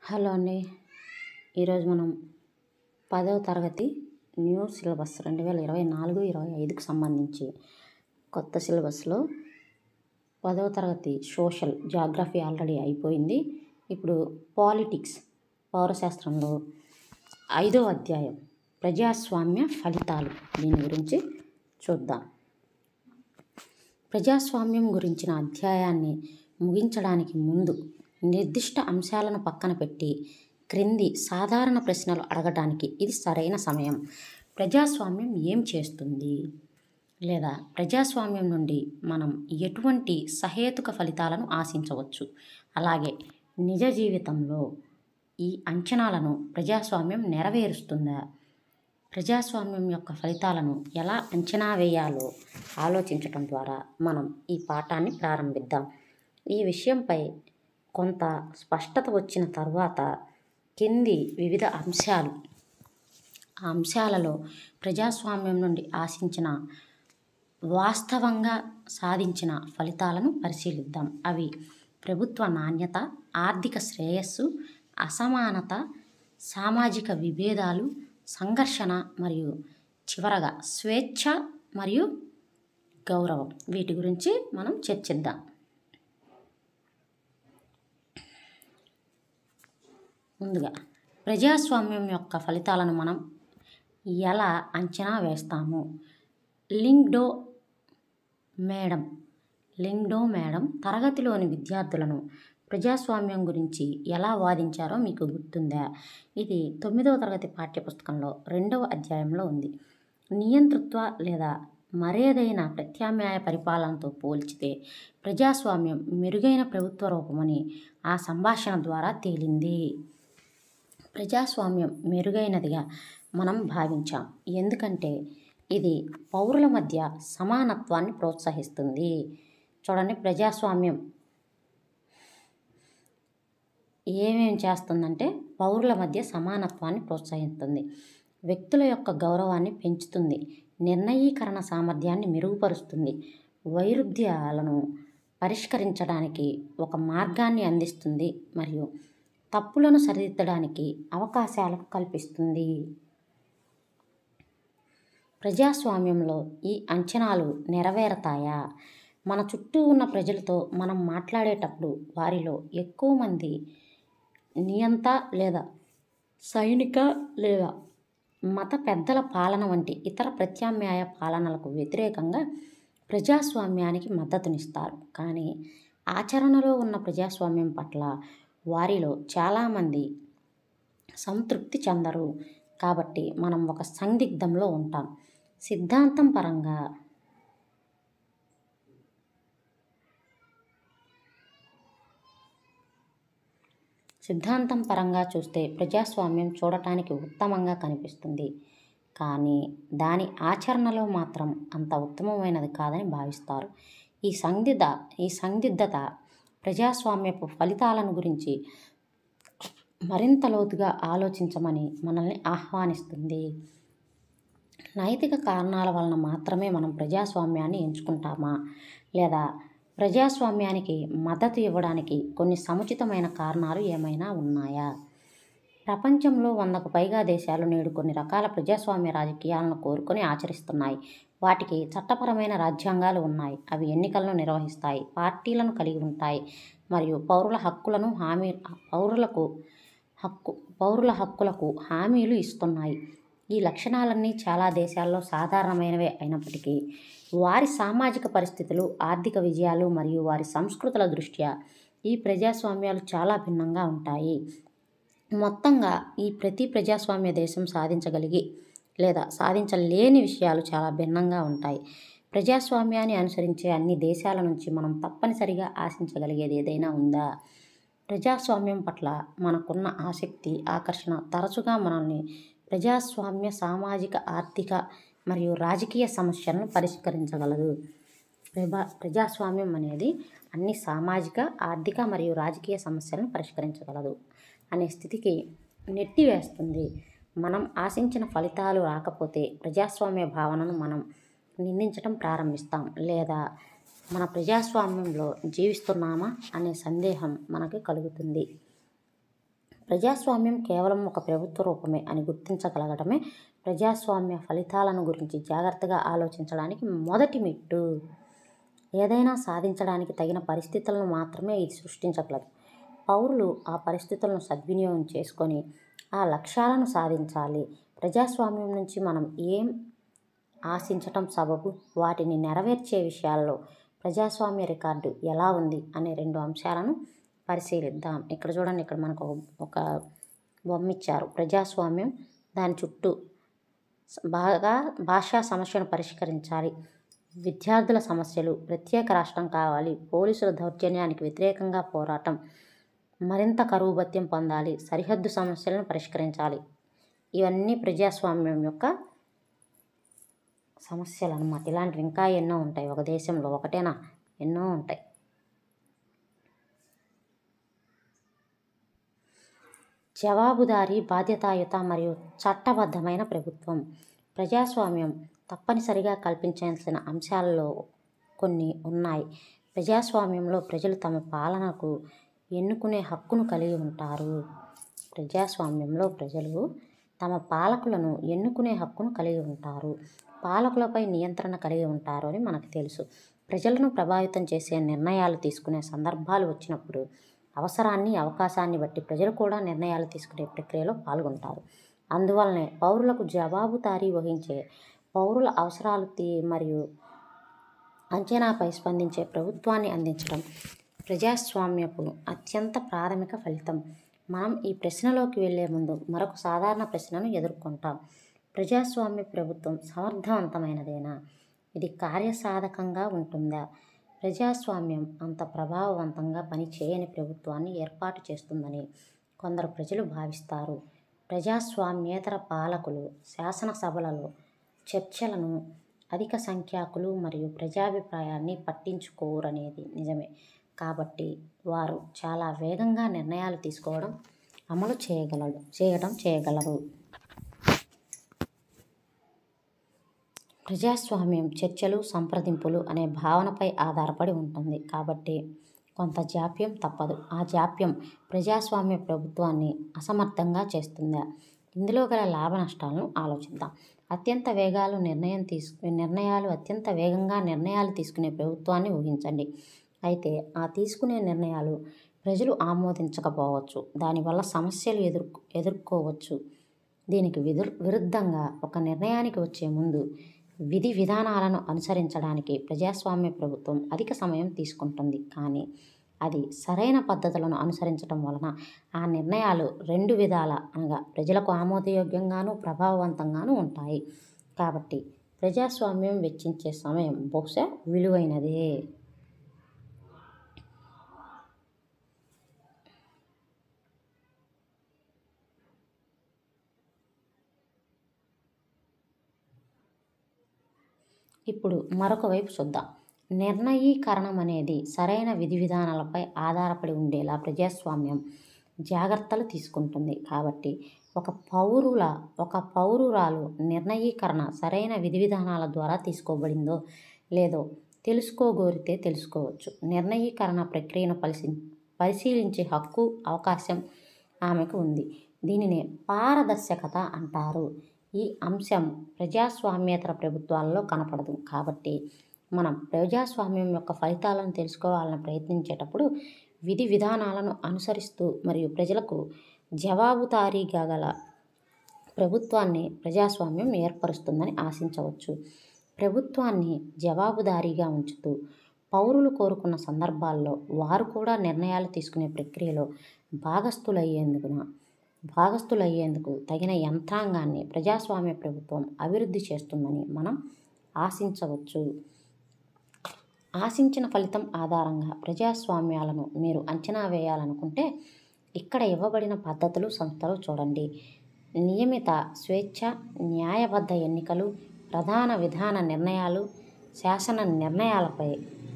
hello అండి ఈరోజు మనం పదవ తరగతి న్యూ సిలబస్ రెండు వేల ఇరవై నాలుగు ఇరవై ఐదుకు సంబంధించి కొత్త సిలబస్లో పదవ తరగతి సోషల్ జాగ్రఫీ ఆల్రెడీ అయిపోయింది ఇప్పుడు పాలిటిక్స్ పౌరశాస్త్రంలో ఐదో అధ్యాయం ప్రజాస్వామ్య ఫలితాలు దీని గురించి చూద్దాం ప్రజాస్వామ్యం గురించిన అధ్యాయాన్ని ముగించడానికి ముందు నిర్దిష్ట అంశాలను పక్కన పెట్టి క్రింది సాధారణ ప్రశ్నలు అడగడానికి ఇది సరైన సమయం ప్రజాస్వామ్యం ఏం చేస్తుంది లేదా ప్రజాస్వామ్యం నుండి మనం ఎటువంటి సహేతుక ఫలితాలను ఆశించవచ్చు అలాగే నిజ జీవితంలో ఈ అంచనాలను ప్రజాస్వామ్యం నెరవేరుస్తుందా ప్రజాస్వామ్యం యొక్క ఫలితాలను ఎలా అంచనా వేయాలో ఆలోచించటం ద్వారా మనం ఈ పాఠాన్ని ప్రారంభిద్దాం ఈ విషయంపై కొంత స్పష్టత వచ్చిన తర్వాత కింది వివిధ అంశాలు ఆ అంశాలలో ప్రజాస్వామ్యం నుండి ఆశించిన వాస్తవంగా సాధించిన ఫలితాలను పరిశీలిద్దాం అవి ప్రభుత్వ నాణ్యత ఆర్థిక శ్రేయస్సు అసమానత సామాజిక విభేదాలు సంఘర్షణ మరియు చివరగా స్వేచ్ఛ మరియు గౌరవం వీటి గురించి మనం చర్చిద్దాం ముందుగా ప్రజాస్వామ్యం యొక్క ఫలితాలను మనం ఎలా అంచనా వేస్తాము లింగ్డో మేడం లింగ్డో మేడం తరగతిలోని విద్యార్థులను ప్రజాస్వామ్యం గురించి ఎలా వాదించారో మీకు గుర్తుందా ఇది తొమ్మిదవ తరగతి పాఠ్యపుస్తకంలో రెండవ అధ్యాయంలో ఉంది నియంతృత్వ లేదా మరేదైనా ప్రత్యామ్నాయ పరిపాలనతో పోల్చితే ప్రజాస్వామ్యం మెరుగైన ప్రభుత్వ రూపమని ఆ సంభాషణ ద్వారా తేలింది ప్రజాస్వామ్యం మెరుగైనదిగా మనం భావించాం ఎందుకంటే ఇది పౌరుల మధ్య సమానత్వాన్ని ప్రోత్సహిస్తుంది చూడండి ప్రజాస్వామ్యం ఏమేం చేస్తుందంటే పౌరుల మధ్య సమానత్వాన్ని ప్రోత్సహిస్తుంది వ్యక్తుల యొక్క గౌరవాన్ని పెంచుతుంది నిర్ణయీకరణ సామర్థ్యాన్ని మెరుగుపరుస్తుంది వైరుధ్యాలను పరిష్కరించడానికి ఒక మార్గాన్ని అందిస్తుంది మరియు తప్పులను సరిదిద్దడానికి అవకాశాలను కల్పిస్తుంది ప్రజాస్వామ్యంలో ఈ అంచనాలు నెరవేరతాయా మన చుట్టూ ఉన్న ప్రజలతో మనం మాట్లాడేటప్పుడు వారిలో ఎక్కువ మంది నియంత లేదా సైనిక లేదా మత పెద్దల పాలన వంటి ఇతర ప్రత్యామ్నాయ పాలనలకు వ్యతిరేకంగా ప్రజాస్వామ్యానికి మద్దతునిస్తారు కానీ ఆచరణలో ఉన్న ప్రజాస్వామ్యం పట్ల వారిలో చాలామంది సంతృప్తి చెందరు కాబట్టి మనం ఒక సందిగ్ధంలో ఉంటాం సిద్ధాంతం పరంగా సిద్ధాంతం పరంగా చూస్తే ప్రజాస్వామ్యం చూడటానికి ఉత్తమంగా కనిపిస్తుంది కానీ దాని ఆచరణలో మాత్రం అంత ఉత్తమమైనది కాదని భావిస్తారు ఈ సందిగ్ధ ఈ సందిగ్ధత ప్రజాస్వామ్యపు ఫలితాలను గురించి మరింత లోతుగా ఆలోచించమని మనల్ని ఆహ్వానిస్తుంది నైతిక కారణాల వలన మాత్రమే మనం ప్రజాస్వామ్యాన్ని ఎంచుకుంటామా లేదా ప్రజాస్వామ్యానికి మద్దతు ఇవ్వడానికి కొన్ని సముచితమైన కారణాలు ఏమైనా ఉన్నాయా ప్రపంచంలో వందకు పైగా దేశాలు నేడు కొన్ని రకాల ప్రజాస్వామ్య రాజకీయాలను కోరుకొని ఆచరిస్తున్నాయి వాటికి చట్టపరమైన రాజ్యాంగాలు ఉన్నాయి అవి ఎన్నికలను నిర్వహిస్తాయి పార్టీలను కలిగి ఉంటాయి మరియు పౌరుల హక్కులను హామీ పౌరులకు హక్కు పౌరుల హక్కులకు హామీలు ఇస్తున్నాయి ఈ లక్షణాలన్నీ చాలా దేశాల్లో సాధారణమైనవే అయినప్పటికీ వారి సామాజిక పరిస్థితులు ఆర్థిక విజయాలు మరియు వారి సంస్కృతుల దృష్ట్యా ఈ ప్రజాస్వామ్యాలు చాలా భిన్నంగా ఉంటాయి మొత్తంగా ఈ ప్రతి ప్రజాస్వామ్య దేశం సాధించగలిగి లేదా సాధించలేని విషయాలు చాలా భిన్నంగా ఉంటాయి ప్రజాస్వామ్యాన్ని అనుసరించే అన్ని దేశాల నుంచి మనం తప్పనిసరిగా ఆశించగలిగేది ఏదైనా ఉందా ప్రజాస్వామ్యం పట్ల మనకున్న ఆసక్తి ఆకర్షణ తరచుగా మనల్ని ప్రజాస్వామ్య సామాజిక ఆర్థిక మరియు రాజకీయ సమస్యలను పరిష్కరించగలదు ప్రభా ప్రజాస్వామ్యం అనేది అన్ని సామాజిక ఆర్థిక మరియు రాజకీయ సమస్యలను పరిష్కరించగలదు అనే స్థితికి నెట్టివేస్తుంది మనం ఆశించిన ఫలితాలు రాకపోతే ప్రజాస్వామ్య భావనను మనం నిందించడం ప్రారంభిస్తాం లేదా మన ప్రజాస్వామ్యంలో జీవిస్తున్నామా అనే సందేహం మనకు కలుగుతుంది ప్రజాస్వామ్యం కేవలం ఒక ప్రభుత్వ రూపమే అని గుర్తించగలగడమే ప్రజాస్వామ్య ఫలితాలను గురించి జాగ్రత్తగా ఆలోచించడానికి మొదటి మెట్టు ఏదైనా సాధించడానికి తగిన పరిస్థితులను మాత్రమే ఇది సృష్టించగలదు పౌరులు ఆ పరిస్థితులను సద్వినియోగం చేసుకొని ఆ లక్ష్యాలను సాధించాలి ప్రజాస్వామ్యం నుంచి మనం ఏం ఆశించటం సబబు వాటిని నెరవేర్చే విషయాల్లో ప్రజాస్వామ్య రికార్డు ఎలా ఉంది అనే రెండు అంశాలను పరిశీలిద్దాం ఇక్కడ చూడండి ఇక్కడ మనకు ఒక బొమ్మ ఇచ్చారు ప్రజాస్వామ్యం దాని చుట్టూ బాగా భాషా సమస్యను పరిష్కరించాలి విద్యార్థుల సమస్యలు ప్రత్యేక రాష్ట్రం కావాలి పోలీసుల దౌర్జన్యానికి వ్యతిరేకంగా పోరాటం మరింత కరువు భత్యం పొందాలి సరిహద్దు సమస్యలను పరిష్కరించాలి ఇవన్నీ ప్రజాస్వామ్యం యొక్క సమస్యలు అన్నమాట ఇలాంటివి ఇంకా ఎన్నో ఉంటాయి ఒక దేశంలో ఒకటేనా ఎన్నో ఉంటాయి జవాబుదారీ బాధ్యతాయుత మరియు చట్టబద్ధమైన ప్రభుత్వం ప్రజాస్వామ్యం తప్పనిసరిగా కల్పించాల్సిన అంశాలలో కొన్ని ఉన్నాయి ప్రజాస్వామ్యంలో ప్రజలు తమ పాలనకు ఎన్నుకునే హక్కును కలిగి ఉంటారు ప్రజాస్వామ్యంలో ప్రజలు తమ పాలకులను ఎన్నుకునే హక్కును కలిగి ఉంటారు పాలకులపై నియంత్రణ కలిగి ఉంటారు అని మనకు తెలుసు ప్రజలను ప్రభావితం చేసే నిర్ణయాలు తీసుకునే సందర్భాలు వచ్చినప్పుడు అవసరాన్ని అవకాశాన్ని బట్టి ప్రజలు కూడా నిర్ణయాలు తీసుకునే ప్రక్రియలో పాల్గొంటారు అందువల్లనే పౌరులకు జవాబుదారీ వహించే పౌరుల అవసరాలు తీ మరియు అంచనాపై స్పందించే ప్రభుత్వాన్ని అందించడం ప్రజాస్వామ్యపు అత్యంత ప్రాథమిక ఫలితం మనం ఈ ప్రశ్నలోకి వెళ్ళే ముందు మరొక సాధారణ ప్రశ్నను ఎదుర్కొంటాం ప్రజాస్వామ్య ప్రభుత్వం సమర్థవంతమైనదేనా ఇది కార్యసాధకంగా ఉంటుందా ప్రజాస్వామ్యం అంత ప్రభావవంతంగా పనిచేయని ప్రభుత్వాన్ని ఏర్పాటు చేస్తుందని కొందరు ప్రజలు భావిస్తారు ప్రజాస్వామ్యేతర పాలకులు శాసనసభలలో చర్చలను అధిక సంఖ్యాకులు మరియు ప్రజాభిప్రాయాన్ని పట్టించుకోరనేది నిజమే కాబట్టి వారు చాలా వేగంగా నిర్ణయాలు తీసుకోవడం అమలు చేయగలరు చేయడం చేయగలరు ప్రజాస్వామ్యం చర్చలు సంప్రదింపులు అనే భావనపై ఆధారపడి ఉంటుంది కాబట్టి కొంత జాప్యం తప్పదు ఆ జాప్యం ప్రజాస్వామ్య ప్రభుత్వాన్ని అసమర్థంగా చేస్తుందా ఇందులో గల లాభ నష్టాలను ఆలోచిద్దాం అత్యంత వేగాలు నిర్ణయం తీసుకు నిర్ణయాలు అత్యంత వేగంగా నిర్ణయాలు తీసుకునే ప్రభుత్వాన్ని ఊహించండి అయితే ఆ తీసుకునే నిర్ణయాలు ప్రజలు ఆమోదించకపోవచ్చు దానివల్ల సమస్యలు ఎదుర్ ఎదుర్కోవచ్చు దీనికి విదుర్ విరుద్ధంగా ఒక నిర్ణయానికి వచ్చే ముందు విధి విధానాలను అనుసరించడానికి ప్రజాస్వామ్య ప్రభుత్వం అధిక సమయం తీసుకుంటుంది కానీ అది సరైన పద్ధతులను అనుసరించడం వలన ఆ నిర్ణయాలు రెండు విధాల అనగా ప్రజలకు ఆమోదయోగ్యంగాను ప్రభావవంతంగాను ఉంటాయి కాబట్టి ప్రజాస్వామ్యం వెచ్చించే సమయం బహుశా విలువైనదే ఇప్పుడు మరొక వైపు చూద్దాం నిర్ణయీకరణం అనేది సరైన విధి విధానాలపై ఆధారపడి ఉండేలా ప్రజాస్వామ్యం జాగ్రత్తలు తీసుకుంటుంది కాబట్టి ఒక పౌరుల ఒక పౌరురాలు నిర్ణయీకరణ సరైన విధి విధానాల ద్వారా తీసుకోబడిందో లేదో తెలుసుకోగోరితే తెలుసుకోవచ్చు నిర్ణయీకరణ ప్రక్రియను పరిశీ పరిశీలించే హక్కు అవకాశం ఆమెకు ఉంది దీనినే పారదర్శకత అంటారు ఈ అంశం ప్రజాస్వామ్యేతర ప్రభుత్వాల్లో కనపడదు కాబట్టి మనం ప్రజాస్వామ్యం యొక్క ఫలితాలను తెలుసుకోవాలని ప్రయత్నించేటప్పుడు విధి విధానాలను అనుసరిస్తూ మరియు ప్రజలకు జవాబుదారీగా గల ప్రభుత్వాన్ని ప్రజాస్వామ్యం ఏర్పరుస్తుందని ఆశించవచ్చు ప్రభుత్వాన్ని జవాబుదారీగా ఉంచుతూ పౌరులు కోరుకున్న సందర్భాల్లో వారు కూడా నిర్ణయాలు తీసుకునే ప్రక్రియలో భాగస్థులయ్యేందుకున భాగస్థులయ్యేందుకు తగిన యంత్రాంగాన్ని ప్రజాస్వామ్య ప్రభుత్వం అభివృద్ధి చేస్తుందని మనం ఆశించవచ్చు ఆశించిన ఫలితం ఆధారంగా ప్రజాస్వామ్యాలను మీరు అంచనా వేయాలనుకుంటే ఇక్కడ ఇవ్వబడిన పద్ధతులు సంస్థలు చూడండి నియమిత స్వేచ్ఛ న్యాయబద్ధ ఎన్నికలు ప్రధాన విధాన నిర్ణయాలు శాసన నిర్ణయాలపై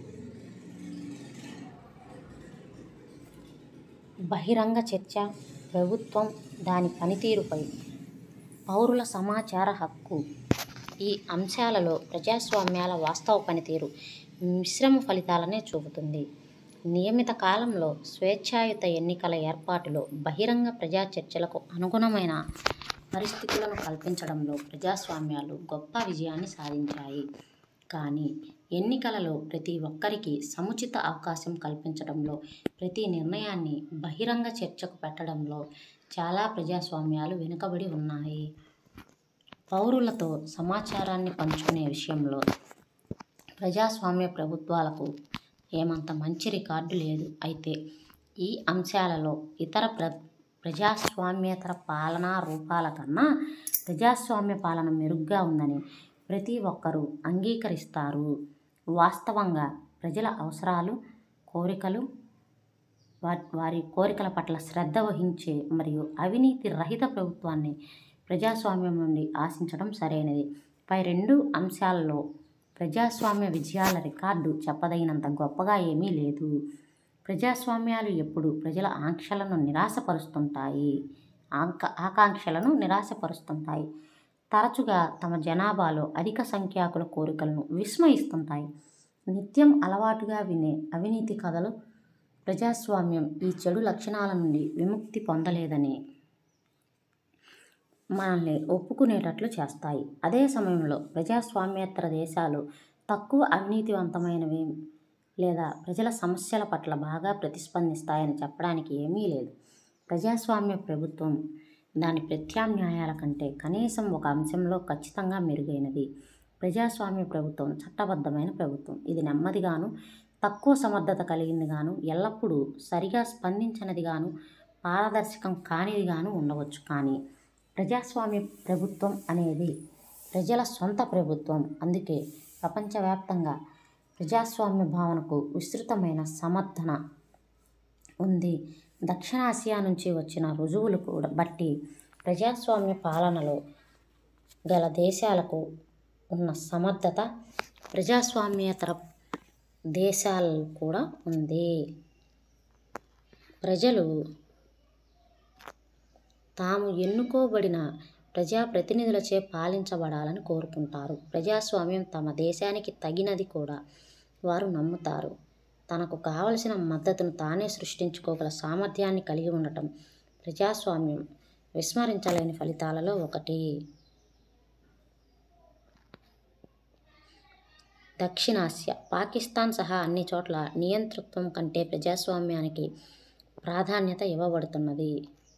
బహిరంగ చర్చ ప్రభుత్వం దాని పనితీరుపై పౌరుల సమాచార హక్కు ఈ అంశాలలో ప్రజాస్వామ్యాల వాస్తవ పనితీరు మిశ్రమ ఫలితాలనే చూపుతుంది నియమిత కాలంలో స్వేచ్ఛాయుత ఎన్నికల ఏర్పాటులో బహిరంగ ప్రజా చర్చలకు అనుగుణమైన పరిస్థితులను కల్పించడంలో ప్రజాస్వామ్యాలు గొప్ప విజయాన్ని సాధించాయి కానీ ఎన్నికలలో ప్రతి ఒక్కరికి సముచిత అవకాశం కల్పించడంలో ప్రతి నిర్ణయాన్ని బహిరంగ చర్చకు పెట్టడంలో చాలా ప్రజాస్వామ్యాలు వెనుకబడి ఉన్నాయి పౌరులతో సమాచారాన్ని పంచుకునే విషయంలో ప్రజాస్వామ్య ప్రభుత్వాలకు ఏమంత మంచి రికార్డు లేదు అయితే ఈ అంశాలలో ఇతర ప్ర ప్రజాస్వామ్యేతర పాలనా రూపాల కన్నా ప్రజాస్వామ్య పాలన మెరుగ్గా ఉందని ప్రతి ఒక్కరూ అంగీకరిస్తారు వాస్తవంగా ప్రజల అవసరాలు కోరికలు వా- వారి కోరికల పట్ల శ్రద్ధ వహించే మరియు అవినీతి రహిత ప్రభుత్వాన్ని ప్రజాస్వామ్యం నుండి ఆశించడం సరైనది పై రెండు అంశాలలో ప్రజాస్వామ్య విజయాల రికార్డు చెప్పదగినంత గొప్పగా ఏమీ లేదు ప్రజాస్వామ్యాలు ఎప్పుడు ప్రజల ఆంక్షలను నిరాశపరుస్తుంటాయి ఆంక ఆకాంక్షలను నిరాశపరుస్తుంటాయి తరచుగా తమ జనాభాలో అధిక సంఖ్యాకుల కోరికలను విస్మయిస్తుంటాయి నిత్యం అలవాటుగా వినే అవినీతి కథలు ప్రజాస్వామ్యం ఈ చెడు లక్షణాల నుండి విముక్తి పొందలేదని మనల్ని ఒప్పుకునేటట్లు చేస్తాయి అదే సమయంలో ప్రజాస్వామ్యేతర దేశాలు తక్కువ అవినీతివంతమైనవి లేదా ప్రజల సమస్యల పట్ల బాగా ప్రతిస్పందిస్తాయని చెప్పడానికి ఏమీ లేదు ప్రజాస్వామ్య ప్రభుత్వం దాని ప్రత్యామ్నాయాల కంటే కనీసం ఒక అంశంలో ఖచ్చితంగా మెరుగైనది ప్రజాస్వామ్య ప్రభుత్వం చట్టబద్ధమైన ప్రభుత్వం ఇది నెమ్మదిగాను తక్కువ సమర్థత కలిగిందిగాను ఎల్లప్పుడూ సరిగా స్పందించినదిగాను పారదర్శకం కానిదిగాను ఉండవచ్చు కానీ ప్రజాస్వామ్య ప్రభుత్వం అనేది ప్రజల సొంత ప్రభుత్వం అందుకే ప్రపంచవ్యాప్తంగా ప్రజాస్వామ్య భావనకు విస్తృతమైన సమర్థన ఉంది దక్షిణాసియా నుంచి వచ్చిన రుజువులు కూడా బట్టి ప్రజాస్వామ్య పాలనలో గల దేశాలకు ఉన్న సమర్థత ప్రజాస్వామ్యేతర దేశాలు కూడా ఉంది ప్రజలు తాము ఎన్నుకోబడిన ప్రజాప్రతినిధులచే పాలించబడాలని కోరుకుంటారు ప్రజాస్వామ్యం తమ దేశానికి తగినది కూడా వారు నమ్ముతారు తనకు కావలసిన మద్దతును తానే సృష్టించుకోగల సామర్థ్యాన్ని కలిగి ఉండటం ప్రజాస్వామ్యం విస్మరించలేని ఫలితాలలో ఒకటి దక్షిణాసియా పాకిస్తాన్ సహా అన్ని చోట్ల నియంతృత్వం కంటే ప్రజాస్వామ్యానికి ప్రాధాన్యత ఇవ్వబడుతున్నది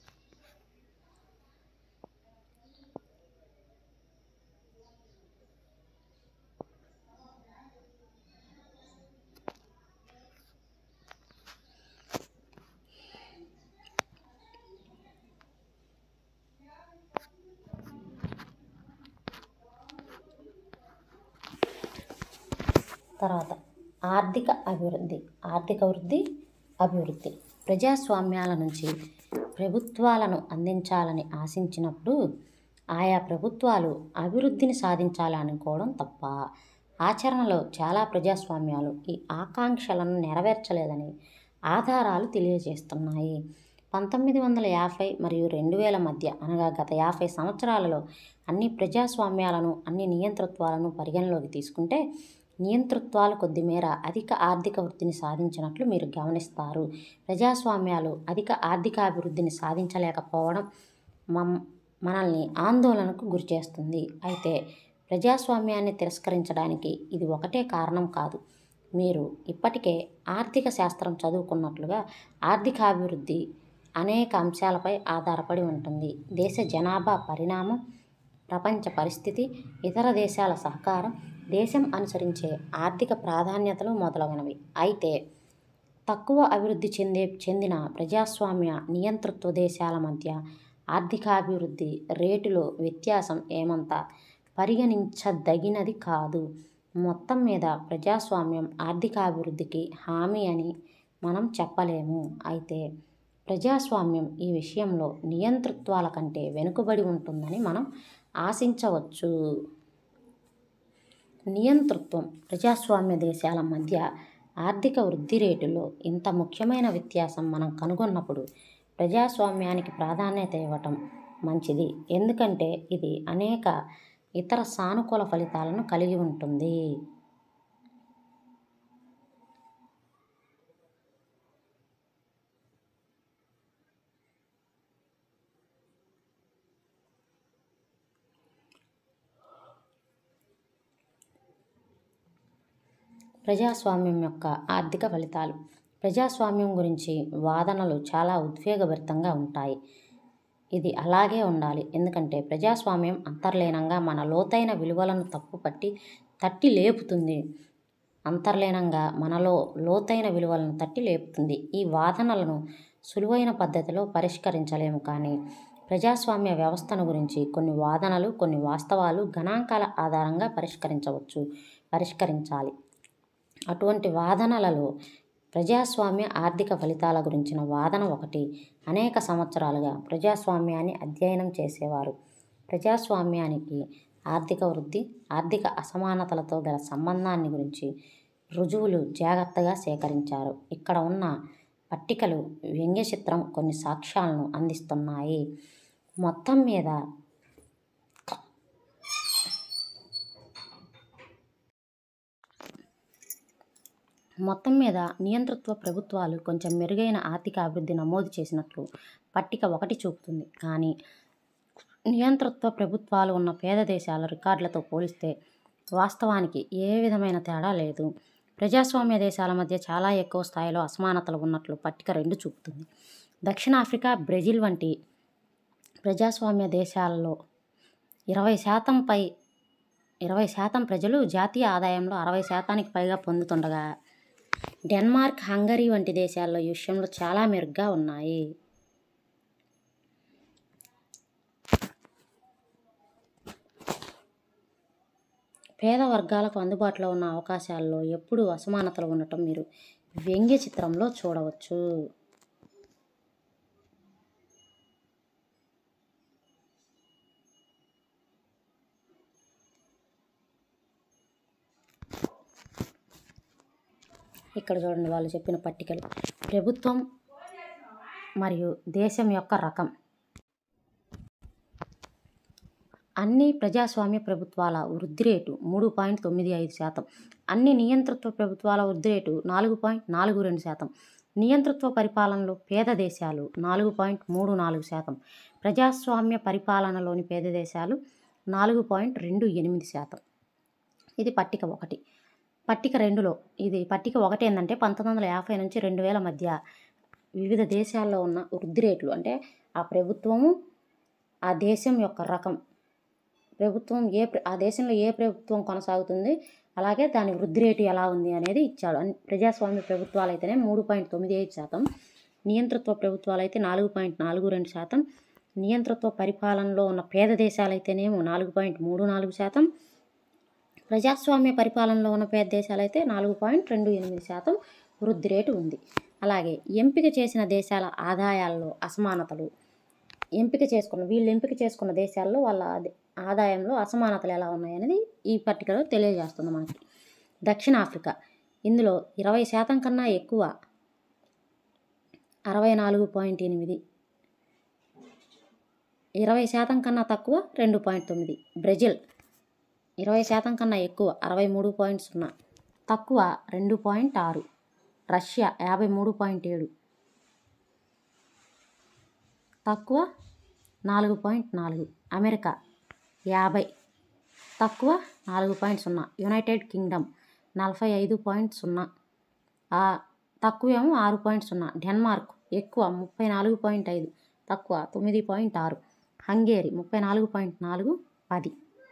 తర్వాత ఆర్థిక అభివృద్ధి ఆర్థిక వృద్ధి అభివృద్ధి ప్రజాస్వామ్యాల నుంచి ప్రభుత్వాలను అందించాలని ఆశించినప్పుడు ఆయా ప్రభుత్వాలు అభివృద్ధిని సాధించాలని అనుకోవడం తప్ప ఆచరణలో చాలా ప్రజాస్వామ్యాలు ఈ ఆకాంక్షలను నెరవేర్చలేదని ఆధారాలు తెలియజేస్తున్నాయి పంతొమ్మిది వందల యాభై మరియు రెండు వేల మధ్య అనగా గత యాభై సంవత్సరాలలో అన్ని ప్రజాస్వామ్యాలను అన్ని నియంతృత్వాలను పరిగణలోకి తీసుకుంటే నియంతృత్వాలు కొద్దిమేర అధిక ఆర్థిక వృద్ధిని సాధించినట్లు మీరు గమనిస్తారు ప్రజాస్వామ్యాలు అధిక ఆర్థికాభివృద్ధిని సాధించలేకపోవడం మమ్ మనల్ని ఆందోళనకు గురిచేస్తుంది అయితే ప్రజాస్వామ్యాన్ని తిరస్కరించడానికి ఇది ఒకటే కారణం కాదు మీరు ఇప్పటికే ఆర్థిక శాస్త్రం చదువుకున్నట్లుగా ఆర్థికాభివృద్ధి అనేక అంశాలపై ఆధారపడి ఉంటుంది దేశ జనాభా పరిణామం ప్రపంచ పరిస్థితి ఇతర దేశాల సహకారం దేశం అనుసరించే ఆర్థిక ప్రాధాన్యతలు మొదలగునవి అయితే తక్కువ అభివృద్ధి చెందే చెందిన ప్రజాస్వామ్య నియంతృత్వ దేశాల మధ్య ఆర్థికాభివృద్ధి రేటులో వ్యత్యాసం ఏమంత పరిగణించదగినది కాదు మొత్తం మీద ప్రజాస్వామ్యం ఆర్థికాభివృద్ధికి హామీ అని మనం చెప్పలేము అయితే ప్రజాస్వామ్యం ఈ విషయంలో నియంతృత్వాల కంటే వెనుకబడి ఉంటుందని మనం ఆశించవచ్చు నియంతృత్వం ప్రజాస్వామ్య దేశాల మధ్య ఆర్థిక వృద్ధి రేటులో ఇంత ముఖ్యమైన వ్యత్యాసం మనం కనుగొన్నప్పుడు ప్రజాస్వామ్యానికి ప్రాధాన్యత ఇవ్వటం మంచిది ఎందుకంటే ఇది అనేక ఇతర సానుకూల ఫలితాలను కలిగి ఉంటుంది ప్రజాస్వామ్యం యొక్క ఆర్థిక ఫలితాలు ప్రజాస్వామ్యం గురించి వాదనలు చాలా ఉద్వేగభరితంగా ఉంటాయి ఇది అలాగే ఉండాలి ఎందుకంటే ప్రజాస్వామ్యం అంతర్లీనంగా మన లోతైన విలువలను తప్పుపట్టి తట్టి లేపుతుంది అంతర్లీనంగా మనలో లోతైన విలువలను తట్టి లేపుతుంది ఈ వాదనలను సులువైన పద్ధతిలో పరిష్కరించలేము కానీ ప్రజాస్వామ్య వ్యవస్థను గురించి కొన్ని వాదనలు కొన్ని వాస్తవాలు గణాంకాల ఆధారంగా పరిష్కరించవచ్చు పరిష్కరించాలి అటువంటి వాదనలలో ప్రజాస్వామ్య ఆర్థిక ఫలితాల గురించిన వాదన ఒకటి అనేక సంవత్సరాలుగా ప్రజాస్వామ్యాన్ని అధ్యయనం చేసేవారు ప్రజాస్వామ్యానికి ఆర్థిక వృద్ధి ఆర్థిక అసమానతలతో గల సంబంధాన్ని గురించి రుజువులు జాగ్రత్తగా సేకరించారు ఇక్కడ ఉన్న పట్టికలు వ్యంగ్య చిత్రం కొన్ని సాక్ష్యాలను అందిస్తున్నాయి మొత్తం మీద మొత్తం మీద నియంతృత్వ ప్రభుత్వాలు కొంచెం మెరుగైన ఆర్థిక అభివృద్ధి నమోదు చేసినట్లు పట్టిక ఒకటి చూపుతుంది కానీ నియంతృత్వ ప్రభుత్వాలు ఉన్న పేద దేశాల రికార్డులతో పోలిస్తే వాస్తవానికి ఏ విధమైన తేడా లేదు ప్రజాస్వామ్య దేశాల మధ్య చాలా ఎక్కువ స్థాయిలో అసమానతలు ఉన్నట్లు పట్టిక రెండు చూపుతుంది దక్షిణాఫ్రికా బ్రెజిల్ వంటి ప్రజాస్వామ్య దేశాలలో ఇరవై శాతంపై ఇరవై శాతం ప్రజలు జాతీయ ఆదాయంలో అరవై శాతానికి పైగా పొందుతుండగా డెన్మార్క్ హంగరీ వంటి దేశాల్లో ఈ విషయంలో చాలా మెరుగ్గా ఉన్నాయి పేద వర్గాలకు అందుబాటులో ఉన్న అవకాశాల్లో ఎప్పుడూ అసమానతలు ఉండటం మీరు వ్యంగ్య చిత్రంలో చూడవచ్చు ఇక్కడ చూడండి వాళ్ళు చెప్పిన పట్టికలు ప్రభుత్వం మరియు దేశం యొక్క రకం అన్ని ప్రజాస్వామ్య ప్రభుత్వాల వృద్ధి రేటు మూడు పాయింట్ తొమ్మిది ఐదు శాతం అన్ని నియంతృత్వ ప్రభుత్వాల వృద్ధి రేటు నాలుగు పాయింట్ నాలుగు రెండు శాతం నియంతృత్వ పరిపాలనలో పేద దేశాలు నాలుగు పాయింట్ మూడు నాలుగు శాతం ప్రజాస్వామ్య పరిపాలనలోని పేద దేశాలు నాలుగు పాయింట్ రెండు ఎనిమిది శాతం ఇది పట్టిక ఒకటి పట్టిక రెండులో ఇది పట్టిక ఒకటి ఏంటంటే పంతొమ్మిది వందల యాభై నుంచి రెండు వేల మధ్య వివిధ దేశాల్లో ఉన్న వృద్ధి రేట్లు అంటే ఆ ప్రభుత్వము ఆ దేశం యొక్క రకం ప్రభుత్వం ఏ ప్ర- ఆ దేశంలో ఏ ప్రభుత్వం కొనసాగుతుంది అలాగే దాని వృద్ధి రేటు ఎలా ఉంది అనేది ఇచ్చాడు అన్- ప్రజాస్వామ్య ప్రభుత్వాలు అయితేనే మూడు పాయింట్ తొమ్మిది ఐదు శాతం నియంతృత్వ ప్రభుత్వాలు అయితే నాలుగు పాయింట్ నాలుగు రెండు శాతం నియంతృత్వ పరిపాలనలో ఉన్న పేద దేశాలైతేనేమో నాలుగు పాయింట్ మూడు నాలుగు శాతం ప్రజాస్వామ్య పరిపాలనలో ఉన్న పేద దేశాలైతే నాలుగు పాయింట్ రెండు ఎనిమిది శాతం వృద్ధి రేటు ఉంది అలాగే ఎంపిక చేసిన దేశాల ఆదాయాల్లో అసమానతలు ఎంపిక చేసుకున్న వీళ్ళు ఎంపిక చేసుకున్న దేశాల్లో వాళ్ళ ఆద- ఆదాయంలో అసమానతలు ఎలా ఉన్నాయనేది ఈ పట్టికలో తెలియజేస్తుంది మనకి దక్షిణాఫ్రికా ఇందులో ఇరవై శాతం కన్నా ఎక్కువ అరవై నాలుగు పాయింట్ ఎనిమిది ఇరవై శాతం కన్నా తక్కువ రెండు పాయింట్ తొమ్మిది బ్రెజిల్ ఇరవై శాతం కన్నా ఎక్కువ అరవై మూడు పాయింట్ సున్నా తక్కువ రెండు పాయింట్ ఆరు రష్యా యాభై మూడు పాయింట్ ఏడు తక్కువ నాలుగు పాయింట్ నాలుగు అమెరికా యాభై తక్కువ నాలుగు పాయింట్ సున్నా యునైటెడ్ కింగ్డమ్ నలభై ఐదు పాయింట్ సున్నా ఆ తక్కువేమో ఆరు పాయింట్ సున్నా డెన్మార్క్ ఎక్కువ ముప్పై నాలుగు పాయింట్ ఐదు తక్కువ తొమ్మిది పాయింట్ ఆరు హంగేరి ముప్పై నాలుగు పాయింట్ నాలుగు పది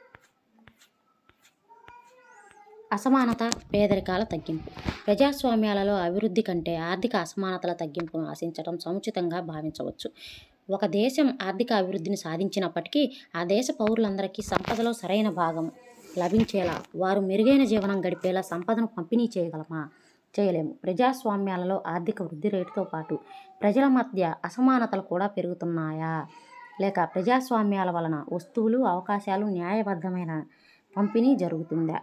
అసమానత పేదరికాల తగ్గింపు ప్రజాస్వామ్యాలలో అభివృద్ధి కంటే ఆర్థిక అసమానతల తగ్గింపును ఆశించడం సముచితంగా భావించవచ్చు ఒక దేశం ఆర్థిక అభివృద్ధిని సాధించినప్పటికీ ఆ దేశ పౌరులందరికీ సంపదలో సరైన భాగం లభించేలా వారు మెరుగైన జీవనం గడిపేలా సంపదను పంపిణీ చేయగలమా చేయలేము ప్రజాస్వామ్యాలలో ఆర్థిక వృద్ధి రేటుతో పాటు ప్రజల మధ్య అసమానతలు కూడా పెరుగుతున్నాయా లేక ప్రజాస్వామ్యాల వలన వస్తువులు అవకాశాలు న్యాయబద్ధమైన పంపిణీ జరుగుతుందా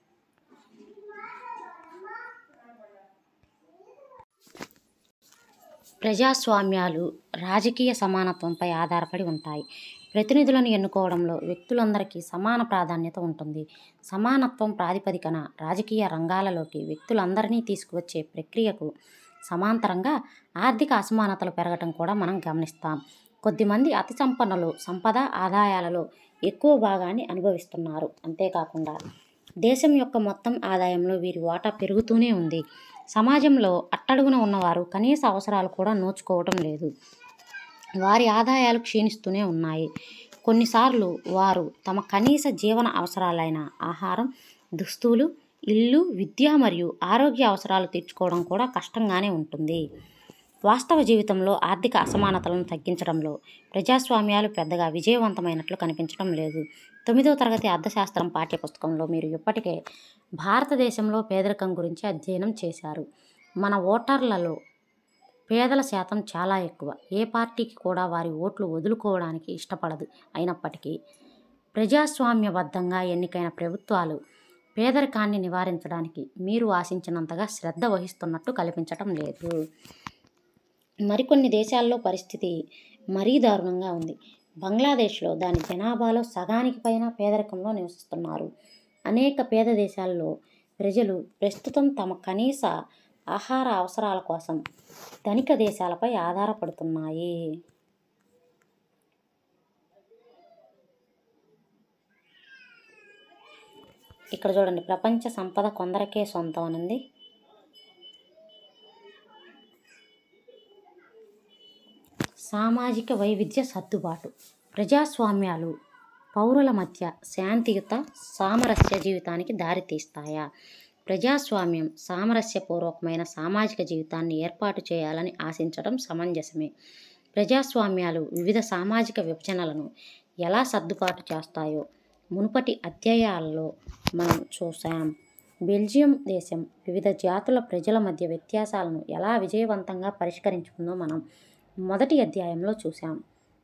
ప్రజాస్వామ్యాలు రాజకీయ సమానత్వంపై ఆధారపడి ఉంటాయి ప్రతినిధులను ఎన్నుకోవడంలో వ్యక్తులందరికీ సమాన ప్రాధాన్యత ఉంటుంది సమానత్వం ప్రాతిపదికన రాజకీయ రంగాలలోకి వ్యక్తులందరినీ తీసుకువచ్చే ప్రక్రియకు సమాంతరంగా ఆర్థిక అసమానతలు పెరగటం కూడా మనం గమనిస్తాం కొద్దిమంది అతి సంపన్నులు సంపద ఆదాయాలలో ఎక్కువ భాగాన్ని అనుభవిస్తున్నారు అంతేకాకుండా దేశం యొక్క మొత్తం ఆదాయంలో వీరి వాటా పెరుగుతూనే ఉంది సమాజంలో అట్టడుగున ఉన్నవారు కనీస అవసరాలు కూడా నోచుకోవటం లేదు వారి ఆదాయాలు క్షీణిస్తూనే ఉన్నాయి కొన్నిసార్లు వారు తమ కనీస జీవన అవసరాలైన ఆహారం దుస్తులు ఇల్లు విద్య మరియు ఆరోగ్య అవసరాలు తీర్చుకోవడం కూడా కష్టంగానే ఉంటుంది వాస్తవ జీవితంలో ఆర్థిక అసమానతలను తగ్గించడంలో ప్రజాస్వామ్యాలు పెద్దగా విజయవంతమైనట్లు కనిపించడం లేదు తొమ్మిదవ తరగతి అర్థశాస్త్రం పాఠ్యపుస్తకంలో మీరు ఇప్పటికే భారతదేశంలో పేదరికం గురించి అధ్యయనం చేశారు మన ఓటర్లలో పేదల శాతం చాలా ఎక్కువ ఏ పార్టీకి కూడా వారి ఓట్లు వదులుకోవడానికి ఇష్టపడదు అయినప్పటికీ ప్రజాస్వామ్యబద్ధంగా ఎన్నికైన ప్రభుత్వాలు పేదరికాన్ని నివారించడానికి మీరు ఆశించినంతగా శ్రద్ధ వహిస్తున్నట్టు కల్పించటం లేదు మరికొన్ని దేశాల్లో పరిస్థితి మరీ దారుణంగా ఉంది బంగ్లాదేశ్లో దాని జనాభాలో సగానికి పైన పేదరికంలో నివసిస్తున్నారు అనేక పేద దేశాల్లో ప్రజలు ప్రస్తుతం తమ కనీస ఆహార అవసరాల కోసం ధనిక దేశాలపై ఆధారపడుతున్నాయి ఇక్కడ చూడండి ప్రపంచ సంపద కొందరికే సొంతం అని ఉంది సామాజిక వైవిధ్య సర్దుబాటు ప్రజాస్వామ్యాలు పౌరుల మధ్య శాంతియుత సామరస్య జీవితానికి దారితీస్తాయా ప్రజాస్వామ్యం సామరస్యపూర్వకమైన సామాజిక జీవితాన్ని ఏర్పాటు చేయాలని ఆశించడం సమంజసమే ప్రజాస్వామ్యాలు వివిధ సామాజిక విభజనలను ఎలా సర్దుబాటు చేస్తాయో మునుపటి అధ్యాయాలలో మనం చూసాం బెల్జియం దేశం వివిధ జాతుల ప్రజల మధ్య వ్యత్యాసాలను ఎలా విజయవంతంగా పరిష్కరించుకుందో మనం మొదటి అధ్యాయంలో చూసాం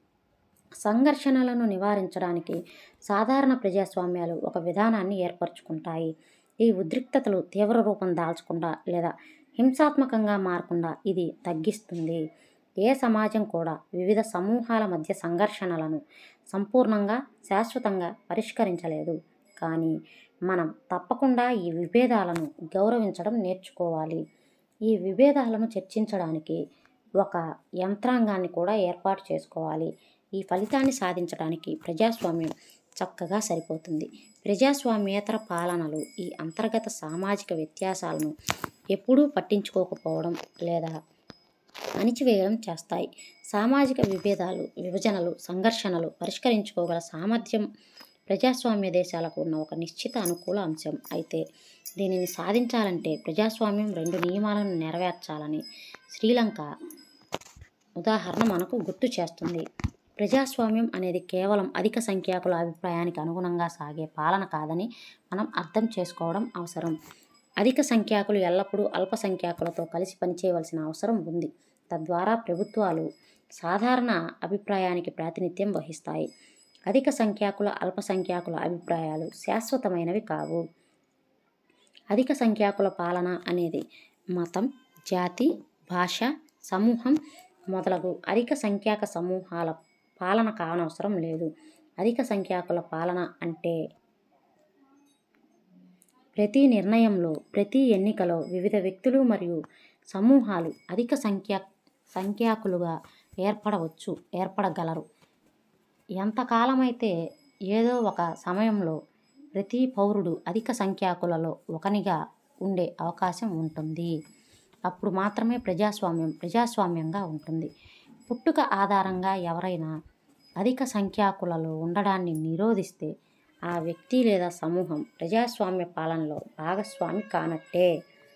సంఘర్షణలను నివారించడానికి సాధారణ ప్రజాస్వామ్యాలు ఒక విధానాన్ని ఏర్పరచుకుంటాయి ఈ ఉద్రిక్తతలు తీవ్ర రూపం దాల్చకుండా లేదా హింసాత్మకంగా మారకుండా ఇది తగ్గిస్తుంది ఏ సమాజం కూడా వివిధ సమూహాల మధ్య సంఘర్షణలను సంపూర్ణంగా శాశ్వతంగా పరిష్కరించలేదు కానీ మనం తప్పకుండా ఈ విభేదాలను గౌరవించడం నేర్చుకోవాలి ఈ విభేదాలను చర్చించడానికి ఒక యంత్రాంగాన్ని కూడా ఏర్పాటు చేసుకోవాలి ఈ ఫలితాన్ని సాధించడానికి ప్రజాస్వామ్యం చక్కగా సరిపోతుంది ప్రజాస్వామ్యేతర పాలనలు ఈ అంతర్గత సామాజిక వ్యత్యాసాలను ఎప్పుడూ పట్టించుకోకపోవడం లేదా అణిచివేయడం చేస్తాయి సామాజిక విభేదాలు విభజనలు సంఘర్షణలు పరిష్కరించుకోగల సామర్థ్యం ప్రజాస్వామ్య దేశాలకు ఉన్న ఒక నిశ్చిత అనుకూల అంశం అయితే దీనిని సాధించాలంటే ప్రజాస్వామ్యం రెండు నియమాలను నెరవేర్చాలని శ్రీలంక ఉదాహరణ మనకు గుర్తు చేస్తుంది ప్రజాస్వామ్యం అనేది కేవలం అధిక సంఖ్యాకుల అభిప్రాయానికి అనుగుణంగా సాగే పాలన కాదని మనం అర్థం చేసుకోవడం అవసరం అధిక సంఖ్యాకులు ఎల్లప్పుడూ అల్పసంఖ్యాకులతో కలిసి పనిచేయవలసిన అవసరం ఉంది తద్వారా ప్రభుత్వాలు సాధారణ అభిప్రాయానికి ప్రాతినిధ్యం వహిస్తాయి అధిక సంఖ్యాకుల అల్పసంఖ్యాకుల అభిప్రాయాలు శాశ్వతమైనవి కావు అధిక సంఖ్యాకుల పాలన అనేది మతం జాతి భాష సమూహం మొదలగు అధిక సంఖ్యాక సమూహాల పాలన కానవసరం లేదు అధిక సంఖ్యాకుల పాలన అంటే ప్రతి నిర్ణయంలో ప్రతి ఎన్నికలో వివిధ వ్యక్తులు మరియు సమూహాలు అధిక సంఖ్యా సంఖ్యాకులుగా ఏర్పడవచ్చు ఏర్పడగలరు ఎంతకాలమైతే ఏదో ఒక సమయంలో ప్రతి పౌరుడు అధిక సంఖ్యాకులలో ఒకనిగా ఉండే అవకాశం ఉంటుంది అప్పుడు మాత్రమే ప్రజాస్వామ్యం ప్రజాస్వామ్యంగా ఉంటుంది పుట్టుక ఆధారంగా ఎవరైనా అధిక సంఖ్యాకులలో ఉండడాన్ని నిరోధిస్తే ఆ వ్యక్తి లేదా సమూహం ప్రజాస్వామ్య పాలనలో భాగస్వామి కానట్టే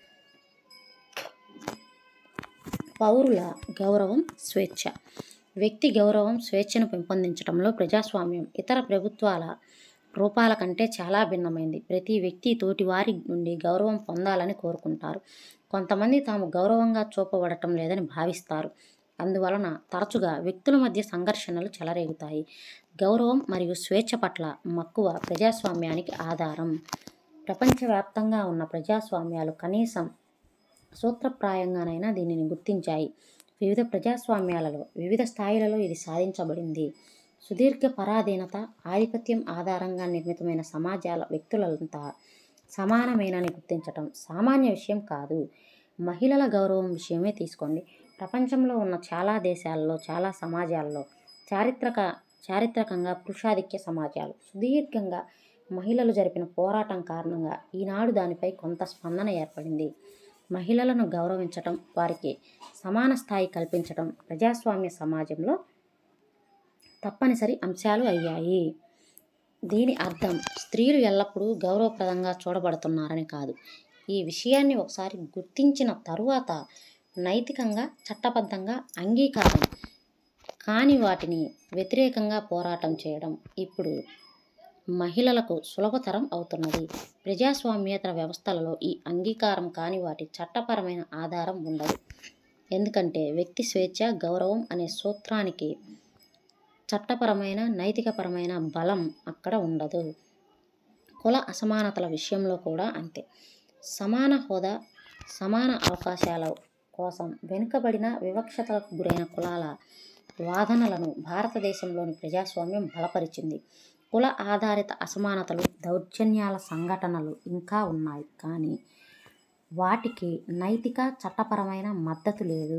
పౌరుల గౌరవం స్వేచ్ఛ వ్యక్తి గౌరవం స్వేచ్ఛను పెంపొందించడంలో ప్రజాస్వామ్యం ఇతర ప్రభుత్వాల రూపాల కంటే చాలా భిన్నమైంది ప్రతి వ్యక్తి తోటి వారి నుండి గౌరవం పొందాలని కోరుకుంటారు కొంతమంది తాము గౌరవంగా చూపబడటం లేదని భావిస్తారు అందువలన తరచుగా వ్యక్తుల మధ్య సంఘర్షణలు చెలరేగుతాయి గౌరవం మరియు స్వేచ్ఛ పట్ల మక్కువ ప్రజాస్వామ్యానికి ఆధారం ప్రపంచవ్యాప్తంగా ఉన్న ప్రజాస్వామ్యాలు కనీసం సూత్రప్రాయంగానైనా దీనిని గుర్తించాయి వివిధ ప్రజాస్వామ్యాలలో వివిధ స్థాయిలలో ఇది సాధించబడింది సుదీర్ఘ పరాధీనత ఆధిపత్యం ఆధారంగా నిర్మితమైన సమాజాల వ్యక్తులంతా సమానమేనని గుర్తించటం సామాన్య విషయం కాదు మహిళల గౌరవం విషయమే తీసుకోండి ప్రపంచంలో ఉన్న చాలా దేశాల్లో చాలా సమాజాల్లో చారిత్రక చారిత్రకంగా పురుషాధిక్య సమాజాలు సుదీర్ఘంగా మహిళలు జరిపిన పోరాటం కారణంగా ఈనాడు దానిపై కొంత స్పందన ఏర్పడింది మహిళలను గౌరవించటం వారికి సమాన స్థాయి కల్పించటం ప్రజాస్వామ్య సమాజంలో తప్పనిసరి అంశాలు అయ్యాయి దీని అర్థం స్త్రీలు ఎల్లప్పుడూ గౌరవప్రదంగా చూడబడుతున్నారని కాదు ఈ విషయాన్ని ఒకసారి గుర్తించిన తరువాత నైతికంగా చట్టబద్ధంగా అంగీకారం కాని వాటిని వ్యతిరేకంగా పోరాటం చేయడం ఇప్పుడు మహిళలకు సులభతరం అవుతున్నది ప్రజాస్వామ్యేతర వ్యవస్థలలో ఈ అంగీకారం కాని వాటి చట్టపరమైన ఆధారం ఉండదు ఎందుకంటే వ్యక్తి స్వేచ్ఛ గౌరవం అనే సూత్రానికి చట్టపరమైన నైతికపరమైన బలం అక్కడ ఉండదు కుల అసమానతల విషయంలో కూడా అంతే సమాన హోదా సమాన అవకాశాల కోసం వెనుకబడిన వివక్షతలకు గురైన కులాల వాదనలను భారతదేశంలోని ప్రజాస్వామ్యం బలపరిచింది కుల ఆధారిత అసమానతలు దౌర్జన్యాల సంఘటనలు ఇంకా ఉన్నాయి కానీ వాటికి నైతిక చట్టపరమైన మద్దతు లేదు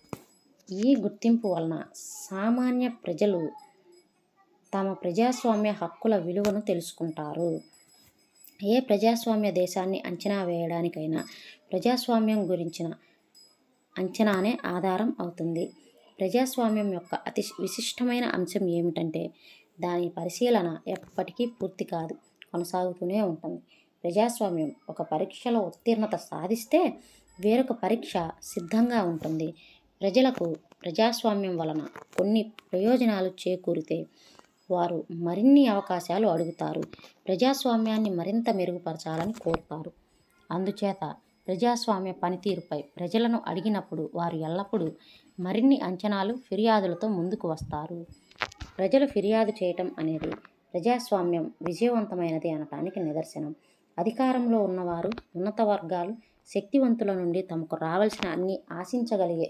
ఈ గుర్తింపు వలన సామాన్య ప్రజలు తమ ప్రజాస్వామ్య హక్కుల విలువను తెలుసుకుంటారు ఏ ప్రజాస్వామ్య దేశాన్ని అంచనా వేయడానికైనా ప్రజాస్వామ్యం గురించిన అంచనానే ఆధారం అవుతుంది ప్రజాస్వామ్యం యొక్క అతి విశిష్టమైన అంశం ఏమిటంటే దాని పరిశీలన ఎప్పటికీ పూర్తి కాదు కొనసాగుతూనే ఉంటుంది ప్రజాస్వామ్యం ఒక పరీక్షలో ఉత్తీర్ణత సాధిస్తే వేరొక పరీక్ష సిద్ధంగా ఉంటుంది ప్రజలకు ప్రజాస్వామ్యం వలన కొన్ని ప్రయోజనాలు చేకూరితే వారు మరిన్ని అవకాశాలు అడుగుతారు ప్రజాస్వామ్యాన్ని మరింత మెరుగుపరచాలని కోరుతారు అందుచేత ప్రజాస్వామ్య పనితీరుపై ప్రజలను అడిగినప్పుడు వారు ఎల్లప్పుడూ మరిన్ని అంచనాలు ఫిర్యాదులతో ముందుకు వస్తారు ప్రజలు ఫిర్యాదు చేయటం అనేది ప్రజాస్వామ్యం విజయవంతమైనది అనటానికి నిదర్శనం అధికారంలో ఉన్నవారు ఉన్నత వర్గాలు శక్తివంతుల నుండి తమకు రావాల్సిన అన్ని ఆశించగలిగే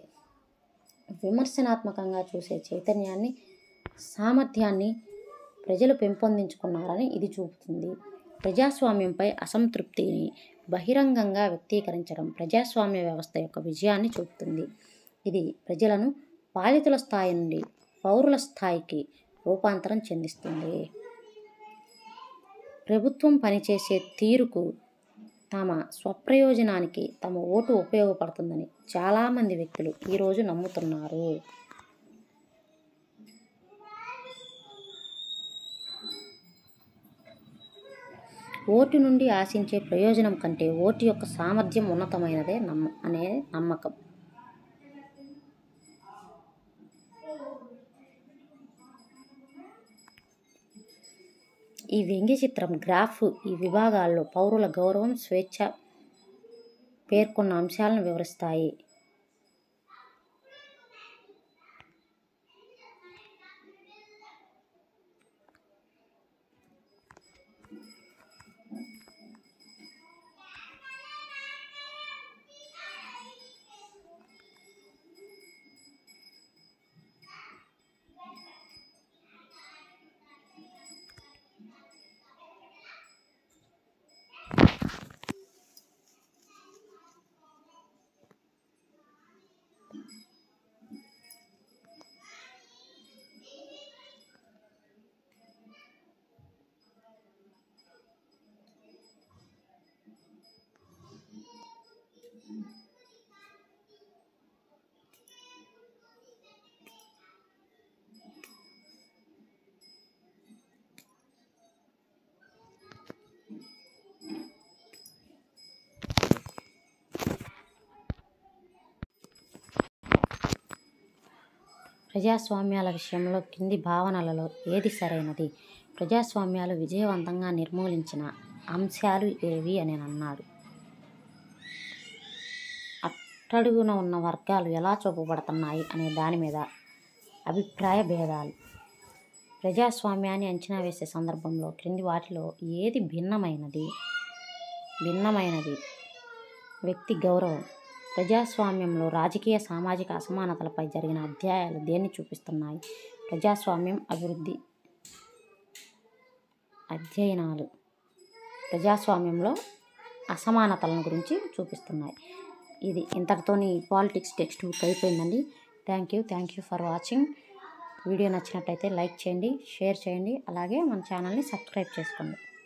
విమర్శనాత్మకంగా చూసే చైతన్యాన్ని సామర్థ్యాన్ని ప్రజలు పెంపొందించుకున్నారని ఇది చూపుతుంది ప్రజాస్వామ్యంపై అసంతృప్తిని బహిరంగంగా వ్యక్తీకరించడం ప్రజాస్వామ్య వ్యవస్థ యొక్క విజయాన్ని చూపుతుంది ఇది ప్రజలను పాలితుల స్థాయి నుండి పౌరుల స్థాయికి రూపాంతరం చెందిస్తుంది ప్రభుత్వం పనిచేసే తీరుకు తమ స్వప్రయోజనానికి తమ ఓటు ఉపయోగపడుతుందని చాలామంది వ్యక్తులు ఈరోజు నమ్ముతున్నారు ఓటు నుండి ఆశించే ప్రయోజనం కంటే ఓటు యొక్క సామర్థ్యం ఉన్నతమైనదే నమ్మ అనే నమ్మకం ఈ వ్యంగ్య చిత్రం గ్రాఫ్ ఈ విభాగాల్లో పౌరుల గౌరవం స్వేచ్ఛ పేర్కొన్న అంశాలను వివరిస్తాయి ప్రజాస్వామ్యాల విషయంలో కింది భావనలలో ఏది సరైనది ప్రజాస్వామ్యాలు విజయవంతంగా నిర్మూలించిన అంశాలు ఏవి అని అన్నాడు అట్టడుగున ఉన్న వర్గాలు ఎలా చూపబడుతున్నాయి అనే దాని మీద అభిప్రాయ భేదాలు ప్రజాస్వామ్యాన్ని అంచనా వేసే సందర్భంలో క్రింది వాటిలో ఏది భిన్నమైనది భిన్నమైనది వ్యక్తి గౌరవం ప్రజాస్వామ్యంలో రాజకీయ సామాజిక అసమానతలపై జరిగిన అధ్యాయాలు దేన్ని చూపిస్తున్నాయి ప్రజాస్వామ్యం అభివృద్ధి అధ్యయనాలు ప్రజాస్వామ్యంలో అసమానతలను గురించి చూపిస్తున్నాయి ఇది ఇంతటితోని పాలిటిక్స్ టెక్స్ట్ బుక్ అయిపోయిందండి thank you thank you for watching video నచ్చినట్టయితే లైక్ చేయండి షేర్ చేయండి అలాగే మన ఛానల్ని సబ్స్క్రైబ్ చేసుకోండి